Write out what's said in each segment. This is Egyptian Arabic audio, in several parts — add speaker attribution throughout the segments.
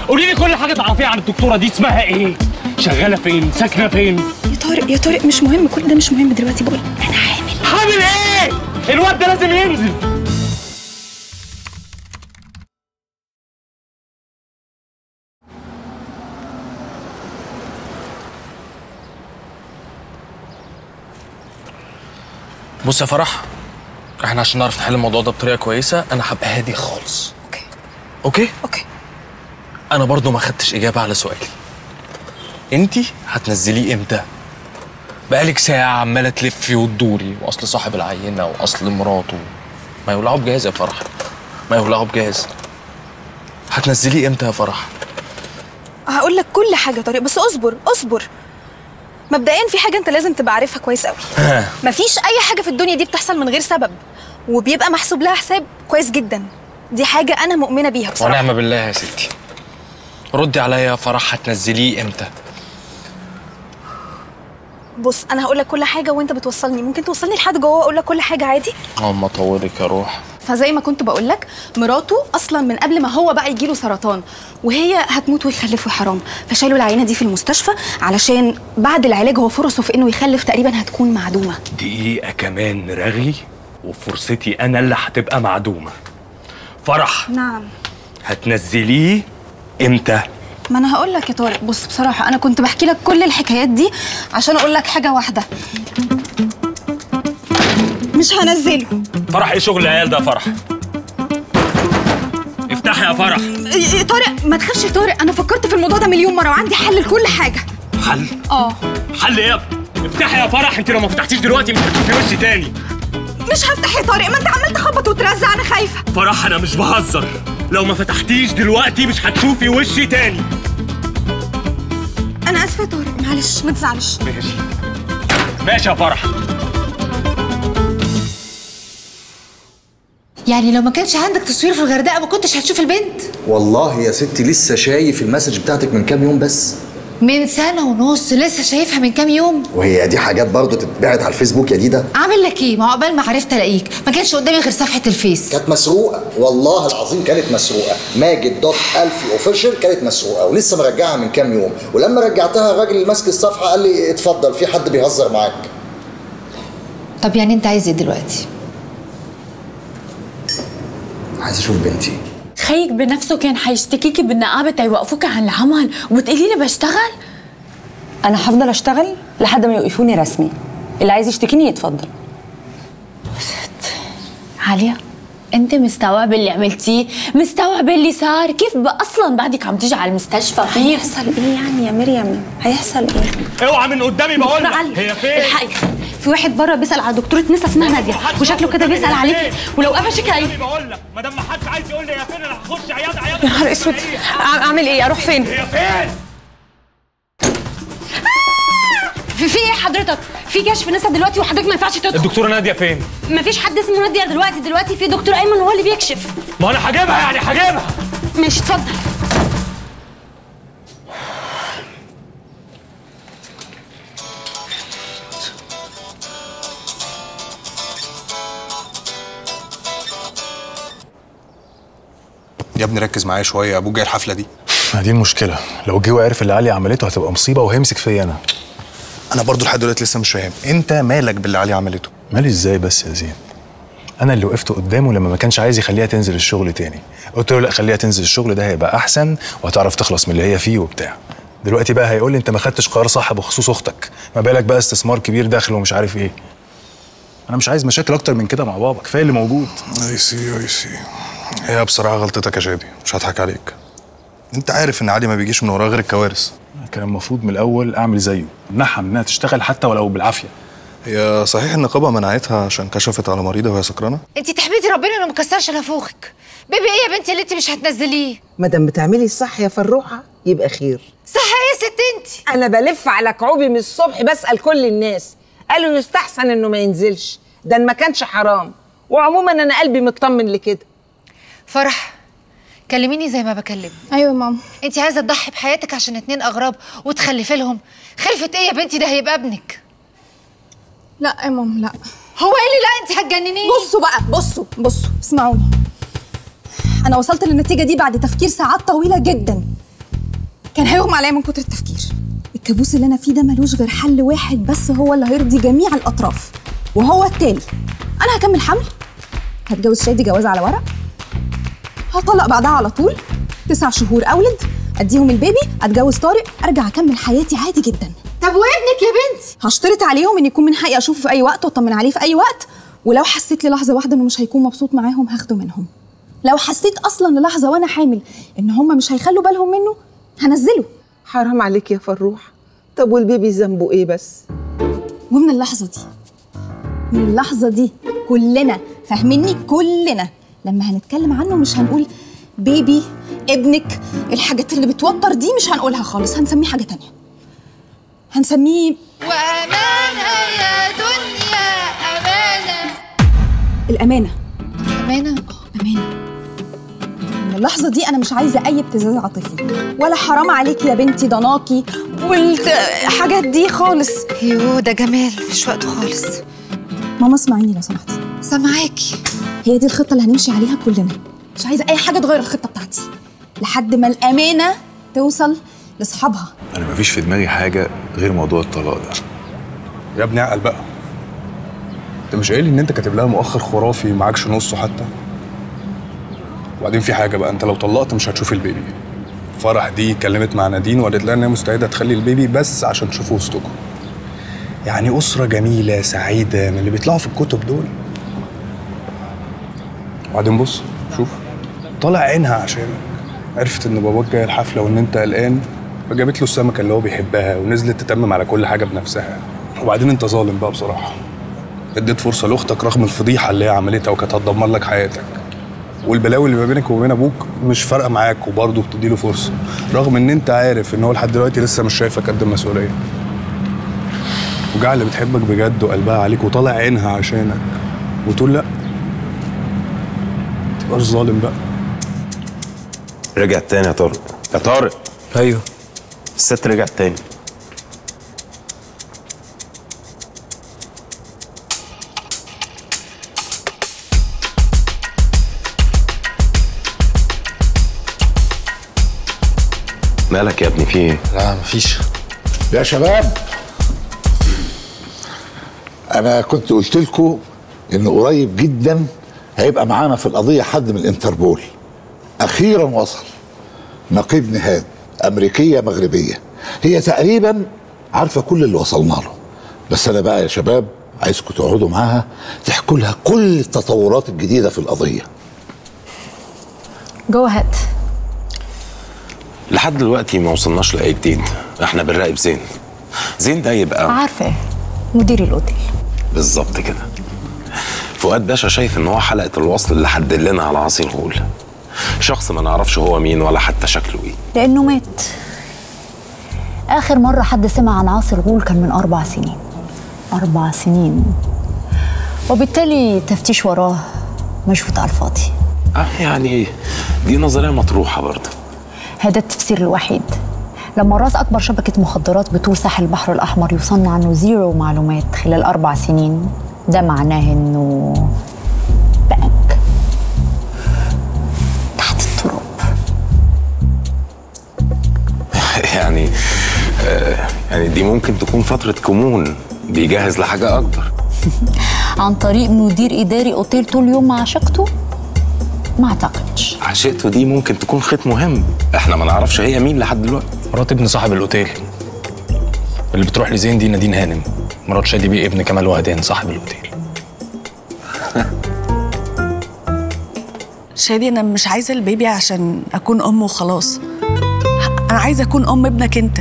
Speaker 1: قولي لي كل حاجه تعرفيها عن الدكتوره دي اسمها ايه شغاله فين ساكنه فين
Speaker 2: يا طارق يا طارق مش مهم كل ده مش مهم دلوقتي بقول انا حامل
Speaker 1: حامل ايه الواد ده لازم ينزل
Speaker 3: بص يا فرح احنا عشان نعرف نحل الموضوع ده بطريقه كويسه انا هبقى هادي خالص
Speaker 2: اوكي
Speaker 3: اوكي
Speaker 2: اوكي
Speaker 3: انا برضو ما خدتش اجابه على سؤالي انتي هتنزليه امتى بقالك ساعه عماله تلفي وتدوري واصل صاحب العينه واصل مراته ما يولعوا بجاز يا فرح ما يولعوا بجاز هتنزليه امتى يا فرح
Speaker 2: هقول لك كل حاجه يا طارق بس اصبر اصبر مبدئيا في حاجه انت لازم تبقى عارفها كويس قوي
Speaker 3: ها
Speaker 2: مفيش اي حاجه في الدنيا دي بتحصل من غير سبب وبيبقى محسوب لها حساب كويس جدا دي حاجه انا مؤمنه بيها بصراحه
Speaker 3: ونعم بالله يا ستي ردي عليا يا فرح هتنزليه امتى
Speaker 2: بص انا هقول لك كل حاجه وانت بتوصلني ممكن توصلني لحد جوه اقول لك كل حاجه عادي
Speaker 3: اللهم طولك يا روح
Speaker 2: فزي ما كنت بقول لك مراته اصلا من قبل ما هو بقى يجيله سرطان وهي هتموت ويخلفوا حرام فشالوا العينه دي في المستشفى علشان بعد العلاج هو فرصه في انه يخلف تقريبا هتكون معدومه
Speaker 1: دقيقه كمان رغي وفرصتي انا اللي هتبقى معدومه فرح
Speaker 2: نعم
Speaker 1: هتنزليه امتى
Speaker 2: ما انا هقول لك يا طارق بص بصراحه انا كنت بحكي لك كل الحكايات دي عشان اقول لك حاجه واحده مش هنزله
Speaker 1: فرح ايه شغل العيال ده يا فرح افتحي يا فرح
Speaker 2: إيه- إيه طارق ما تخافش يا طارق انا فكرت في الموضوع ده مليون مره وعندي حل لكل حاجه
Speaker 1: حل
Speaker 2: اه
Speaker 1: حل ايه يا ابني؟ افتحي يا فرح انت لو ما فتحتيش دلوقتي مش هتشوفي وشي تاني
Speaker 2: مش هفتح يا طارق ما انت عمال تخبط وترزع انا خايفه
Speaker 1: فرح انا مش بهزر لو ما فتحتيش دلوقتي مش هتشوفي وشي تاني
Speaker 2: انا اسفه يا طارق معلش ما تزعلش
Speaker 1: ماشي ماشي يا فرح
Speaker 4: يعني لو ما كانش عندك تصوير في الغردقه ما كنتش هتشوف البنت
Speaker 5: والله يا ستي لسه شايف المسج بتاعتك من كام يوم بس
Speaker 4: من سنه ونص لسه شايفها من كام يوم
Speaker 5: وهي دي حاجات برضه تتبعت على الفيسبوك يا ديدا
Speaker 4: اعمل لك ايه ما هو عقبال ما عرفت الاقيك ما كانش قدامي غير صفحه الفيس
Speaker 5: كانت مسروقه والله العظيم كانت مسروقه ماجد دوت الفي اوفيشال كانت مسروقه ولسه مرجعها من كام يوم ولما رجعتها الراجل اللي ماسك الصفحه قال لي اتفضل في حد بيهزر معاك
Speaker 4: طب يعني انت عايز ايه دلوقتي
Speaker 5: عايز اشوف بنتي
Speaker 6: خيك بنفسه كان حيشتكيكي بالنقابة تيوقفوك عن العمل وتقولي لي بشتغل
Speaker 7: انا هفضل اشتغل لحد ما يوقفوني رسمي اللي عايز يشتكيني يتفضل
Speaker 6: عالية انت مستوعبة اللي عملتيه مستوعبة اللي صار كيف بقى اصلا بعدك عم تيجي على المستشفى كيف
Speaker 7: هيحصل ايه يعني يا مريم هيحصل ايه
Speaker 1: اوعى من قدامي بقول لك
Speaker 7: علي.
Speaker 1: هي فين
Speaker 7: الحقي في واحد بره بيسال على دكتوره نسا اسمها ناديه وشكله كده بيسال عليكي ولو قفشك هي
Speaker 1: بقول لك ما دام ما حدش عايز يقول لي هي فين انا هخش عياده عياده
Speaker 7: يا نهار اسود اعمل ايه اروح فين
Speaker 1: هي فين
Speaker 7: في في ايه حضرتك في كشف نسا دلوقتي وحضرتك ما ينفعش تدخل
Speaker 1: الدكتوره ناديه فين
Speaker 7: ما فيش حد اسمه ناديه دلوقتي دلوقتي في دكتور ايمن هو اللي بيكشف
Speaker 1: ما انا هجيبها يعني هجيبها
Speaker 7: ماشي اتفضل
Speaker 8: يا ابني ركز معايا شويه ابوك جاي الحفله دي
Speaker 9: ما دي المشكلة لو جه وعرف اللي علي عملته هتبقى مصيبة وهيمسك فيا أنا
Speaker 8: انا برضو لحد دلوقتي لسه مش فاهم انت مالك باللي علي عملته
Speaker 9: مالي ازاي بس يا زين أنا اللي وقفت قدامه لما ما كانش عايز يخليها تنزل الشغل تاني قلت له لا خليها تنزل الشغل ده هيبقى أحسن وهتعرف تخلص من اللي هي فيه وبتاع دلوقتي بقى هيقول لي أنت ما خدتش قرار صح بخصوص أختك ما بالك بقى استثمار كبير داخل ومش عارف إيه أنا مش عايز مشاكل أكتر من كده مع بابا كفاية اللي موجود
Speaker 8: اي سي اي سي هي بصراحه غلطتك يا شادي مش هضحك عليك انت عارف ان علي ما بيجيش من وراه غير الكوارث
Speaker 9: كان المفروض من الأول أعمل زيه أمنعها من إنها تشتغل حتى ولو بالعافية
Speaker 8: هي صحيح النقابه منعتها عشان كشفت على مريضه وهي سكرانه
Speaker 4: انت تحمدي ربنا انه مكسرش نافوخك بيبي ايه يا بنتي اللي انت مش هتنزليه
Speaker 10: ما دام بتعملي الصح يا فروحه يبقى خير
Speaker 4: صح ايه يا ست انت
Speaker 10: انا بلف على كعوبي من الصبح بسال كل الناس قالوا يستحسن انه ما ينزلش ده إن ما كانش حرام وعموما انا قلبي مطمن لكده
Speaker 4: فرح كلميني زي ما بكلم
Speaker 2: ايوه يا ماما
Speaker 4: انت عايزه تضحي بحياتك عشان اتنين اغراب وتخلفي لهم خلفت ايه يا بنتي ده هيبقى ابنك
Speaker 2: لا يا ماما لا
Speaker 4: هو ايه اللي لا انت هتجننيني
Speaker 2: بصوا بقى بصوا بصوا اسمعوني انا وصلت للنتيجه دي بعد تفكير ساعات طويله جدا كان هيغمى عليا من كتر التفكير الكابوس اللي انا فيه ده ملوش غير حل واحد بس هو اللي هيرضي جميع الاطراف وهو التالي انا هكمل حمل هتجوز شادي جواز على ورق هطلق بعدها على طول تسع شهور اولد اديهم البيبي اتجوز طارق ارجع اكمل حياتي عادي جدا
Speaker 4: طب وابنك يا بنتي
Speaker 2: هشترط عليهم ان يكون من حقي اشوفه في اي وقت واطمن عليه في اي وقت ولو حسيت للحظه واحده انه مش هيكون مبسوط معاهم هاخده منهم لو حسيت اصلا للحظه وانا حامل ان هم مش هيخلوا بالهم منه هنزله
Speaker 10: حرام عليك يا فروح طب والبيبي ذنبه ايه بس
Speaker 2: ومن اللحظه دي من اللحظه دي كلنا فاهميني كلنا لما هنتكلم عنه مش هنقول بيبي ابنك الحاجات اللي بتوتر دي مش هنقولها خالص هنسميه حاجه تانية هنسميه
Speaker 4: وأمانة يا دنيا أمانة
Speaker 2: الامانه
Speaker 4: أمانة
Speaker 2: امانه من اللحظه دي انا مش عايزه اي ابتزاز عاطفي ولا حرام عليكي يا بنتي ضناكي والحاجات دي خالص
Speaker 4: يو ده جمال مش وقته خالص
Speaker 2: ماما اسمعيني لو سمحتي
Speaker 4: سامعاكي
Speaker 2: هي دي الخطه اللي هنمشي عليها كلنا مش عايزه اي حاجه تغير الخطه بتاعتي لحد ما الامانه توصل لاصحابها
Speaker 9: انا مفيش في دماغي حاجه غير موضوع الطلاق ده
Speaker 8: يا ابني اعقل بقى انت مش قايل ان انت كاتب لها مؤخر خرافي معكش نصه حتى وبعدين في حاجه بقى انت لو طلقت مش هتشوف البيبي فرح دي اتكلمت مع نادين وقالت لها انها مستعده تخلي البيبي بس عشان تشوفوا وسطكم يعني اسره جميله سعيده من اللي بيطلعوا في الكتب دول وبعدين بص شوف طالع عينها عشان عرفت ان باباك جاي الحفله وان انت قلقان فجابت له السمكه اللي هو بيحبها ونزلت تتمم على كل حاجه بنفسها وبعدين انت ظالم بقى بصراحه اديت فرصه لاختك رغم الفضيحه اللي هي عملتها وكانت هتدمر لك حياتك والبلاوي اللي ما بينك وبين ابوك مش فارقه معاك وبرضه بتديله فرصه رغم ان انت عارف ان هو لحد دلوقتي لسه مش شايفك قد المسؤوليه وجع اللي بتحبك بجد وقلبها عليك وطالع عينها عشانك وتقول لا تبقاش ظالم بقى
Speaker 11: رجع تاني يا طارق يا طارق
Speaker 3: ايوه
Speaker 11: الست رجعت تاني مالك يا ابني في ايه؟
Speaker 3: لا مفيش
Speaker 12: يا شباب انا كنت قلت لكم ان قريب جدا هيبقى معانا في القضيه حد من الانتربول اخيرا وصل نقيب نهاد امريكيه مغربيه هي تقريبا عارفه كل اللي وصلنا له بس انا بقى يا شباب عايزكم تقعدوا معاها تحكوا لها كل التطورات الجديده في القضيه
Speaker 6: جو هات
Speaker 11: لحد دلوقتي ما وصلناش لاي جديد احنا بنراقب زين زين ده يبقى
Speaker 6: عارفه مدير الاوتيل
Speaker 11: بالظبط كده فؤاد باشا شايف ان هو حلقه الوصل اللي حدد لنا على عصير غول شخص ما نعرفش هو مين ولا حتى شكله ايه
Speaker 6: لانه مات اخر مره حد سمع عن عاصر غول كان من اربع سنين اربع سنين وبالتالي تفتيش وراه مشفوت على الفاضي
Speaker 11: اه يعني دي نظريه مطروحه برضه
Speaker 6: هذا التفسير الوحيد لما راس أكبر شبكة مخدرات بطول ساحل البحر الأحمر يوصلنا عنه زيرو معلومات خلال أربع سنين ده معناه إنه بنك تحت التراب
Speaker 11: يعني آه يعني دي ممكن تكون فتره كمون بيجهز لحاجه اكبر
Speaker 6: عن طريق مدير إداري أوتيل طول يوم مع عشيقته ما أعتقدش
Speaker 11: عشيقته دي ممكن تكون خيط مهم احنا ما نعرفش هي مين لحد دلوقتي
Speaker 3: مرات ابن صاحب الاوتيل اللي بتروح لزين دي نادين هانم مرات شادي بيه ابن كمال وهدان صاحب الاوتيل
Speaker 13: شادي انا مش عايزه البيبي عشان اكون ام وخلاص انا عايزه اكون ام ابنك انت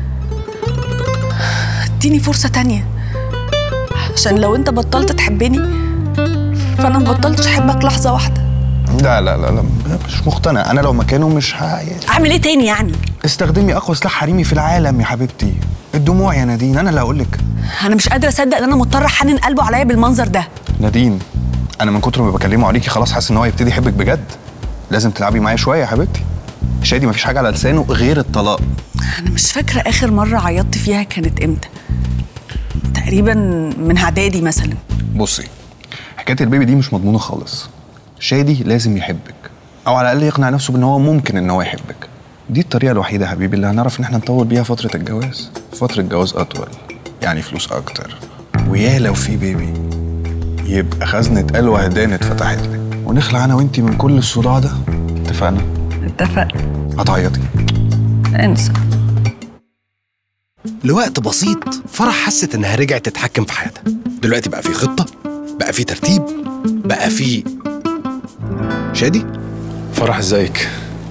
Speaker 13: اديني فرصه تانية عشان لو انت بطلت تحبني فانا ما بطلتش احبك لحظه واحده
Speaker 8: لا لا لا لا مش مقتنع انا لو مكانه مش ه...
Speaker 13: اعمل ايه تاني يعني
Speaker 8: استخدمي اقوى سلاح حريمي في العالم يا حبيبتي الدموع يا نادين انا اللي هقول لك
Speaker 13: انا مش قادره اصدق ان انا مضطره احنن قلبه عليا بالمنظر ده
Speaker 8: نادين انا من كتر ما بكلمه عليكي خلاص حاسس ان هو يبتدي يحبك بجد لازم تلعبي معايا شويه يا حبيبتي شادي مفيش حاجه على لسانه غير الطلاق
Speaker 13: انا مش فاكره اخر مره عيطت فيها كانت امتى تقريبا من اعدادي مثلا
Speaker 8: بصي حكايه البيبي دي مش مضمونه خالص شادي لازم يحبك او على الاقل يقنع نفسه بان هو ممكن ان هو يحبك دي الطريقه الوحيده يا حبيبي اللي هنعرف ان احنا نطول بيها فتره الجواز فتره جواز اطول يعني فلوس اكتر ويا لو في بيبي يبقى خزنه قلوه هدانه اتفتحت لك ونخلع انا وانتي من كل الصداع ده اتفقنا
Speaker 13: اتفقنا
Speaker 8: هتعيطي
Speaker 13: انسى
Speaker 14: لوقت بسيط فرح حست انها رجعت تتحكم في حياتها دلوقتي بقى في خطه بقى في ترتيب بقى في شادي
Speaker 9: فرح ازيك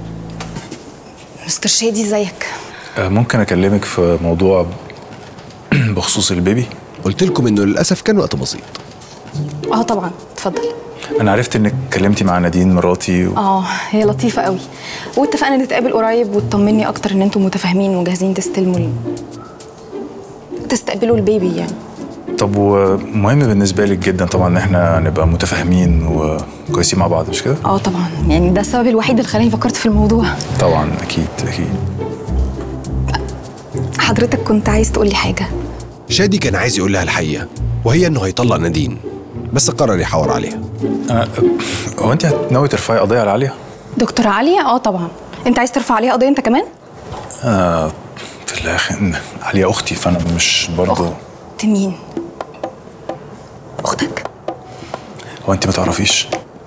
Speaker 2: مستر شادي ازيك
Speaker 9: آه، ممكن اكلمك في موضوع بخصوص البيبي
Speaker 14: قلت لكم انه للاسف كان وقت بسيط
Speaker 2: اه طبعا اتفضل
Speaker 9: انا عرفت انك اتكلمتي مع نادين مراتي و...
Speaker 2: اه هي لطيفه قوي واتفقنا نتقابل قريب وتطمني اكتر ان انتم متفاهمين وجاهزين تستلموا ال... تستقبلوا البيبي يعني
Speaker 9: طب ومهم بالنسبه لك جدا طبعا ان احنا نبقى متفاهمين وكويسين مع بعض مش كده
Speaker 2: اه طبعا يعني ده السبب الوحيد اللي خلاني فكرت في الموضوع
Speaker 9: طبعا اكيد اكيد
Speaker 2: حضرتك كنت عايز تقولي حاجه
Speaker 14: شادي كان عايز يقول لها الحقيقه وهي انه هيطلق نادين بس قرر يحاور عليها
Speaker 9: انا هو انت ناوي ترفعي قضيه على عليا
Speaker 2: دكتور عليا اه طبعا انت عايز ترفع عليها قضيه انت كمان
Speaker 9: انا في الاخر عليا اختي فانا مش برضه
Speaker 2: انت مين اختك
Speaker 9: هو انت ما تعرفيش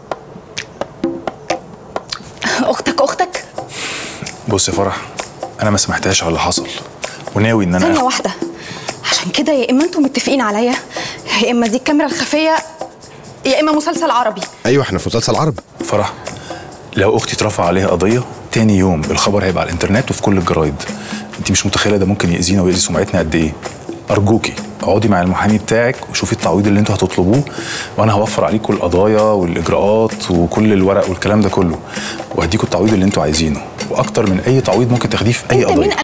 Speaker 2: اختك اختك
Speaker 9: بص يا فرح انا ما سمحتهاش على اللي حصل وناوي ان انا
Speaker 2: ثانيه واحده عشان كده يا اما انتم متفقين عليا يا اما دي الكاميرا الخفيه يا اما مسلسل عربي
Speaker 14: ايوه احنا في مسلسل عربي
Speaker 9: فرح لو اختي اترفع عليها قضيه تاني يوم الخبر هيبقى على الانترنت وفي كل الجرايد انت مش متخيله ده ممكن يأذينا ويأذي سمعتنا قد ايه ارجوكي اقعدي مع المحامي بتاعك وشوفي التعويض اللي انتوا هتطلبوه وانا هوفر عليكم القضايا والاجراءات وكل الورق والكلام ده كله وهديكم التعويض اللي انتوا عايزينه واكتر من اي تعويض ممكن تاخديه في اي
Speaker 2: انت مين
Speaker 9: قضيه